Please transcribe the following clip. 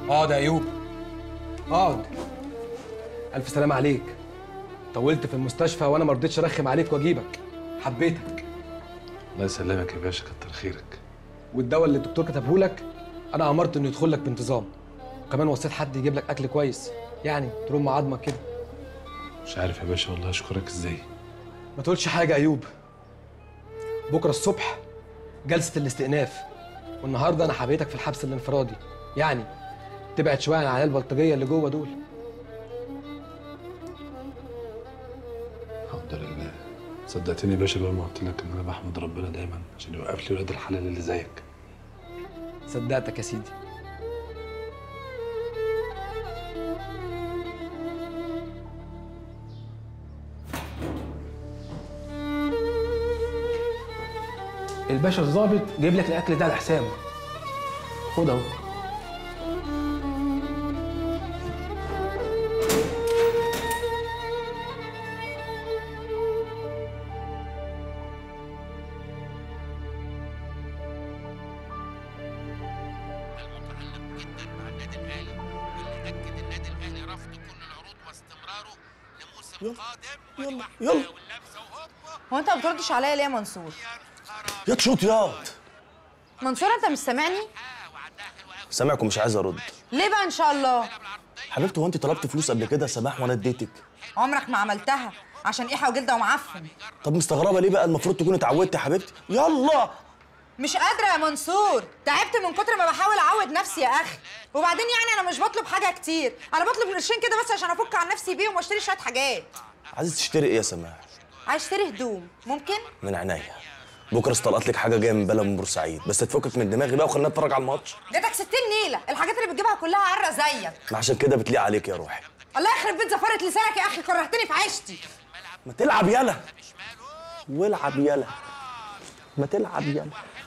اقعد يا ايوب اقعد الف سلام عليك طولت في المستشفى وانا ما رضيتش ارخم عليك واجيبك حبيتك الله يسلمك يا باشا كتر خيرك والدواء اللي الدكتور كتبه لك انا امرت انه يدخل لك بانتظام وكمان وصيت حد يجيب لك اكل كويس يعني ترم عظمك كده مش عارف يا باشا والله اشكرك ازاي ما تقولش حاجه يا ايوب بكره الصبح جلسه الاستئناف والنهارده انا حبيتك في الحبس الانفرادي يعني تبعد شويه عن العيال البلطجيه اللي جوه دول الحمد لله صدقتني يا باشا بقى ما قلت لك ان انا بحمد ربنا دايما عشان يوقف لي ولاد الحلال اللي زيك صدقتك يا سيدي الباشا الظابط جايب لك الاكل ده على حسابه خد اهو المتعلق جدا مع النادي الاهلي واللي اكد النادي الاهلي رفض كل العروض واستمراره لموسم قادم والبحث يلا. واللمسه وهوبا هو انت ما بتردش عليا ليه يا منصور يا تشوط ياض منصور انت مش سامعني سامعك ومش عايز ارد ليه بقى ان شاء الله حبيبتي هو انت طلبت فلوس قبل كده يا سماح وانا اديتك عمرك ما عملتها عشان ايحة وجلده ومعفن طب مستغربه ليه بقى المفروض تكوني اتعودتي يا حبيبتي يلا مش قادرة يا منصور تعبت من كتر ما بحاول اعود نفسي يا اخي وبعدين يعني انا مش بطلب حاجة كتير انا بطلب قرشين كده بس عشان افك عن نفسي بيهم واشتري شوية حاجات عايز تشتري ايه يا سماح عايز اشتري هدوم ممكن من عينيا بكره استلقط لك حاجه جايه من بلد من بورسعيد بس تفكك من دماغي بقى وخلينا نتفرج على الماتش جاتك 60 نيلة الحاجات اللي بتجيبها كلها عرة زيك ما عشان كده بتليق عليك يا روحي الله يخرب بيت زفارة لسانك يا اخي كرهتني في عيشتي ما تلعب يلا والعب يلا ما تلعب يلا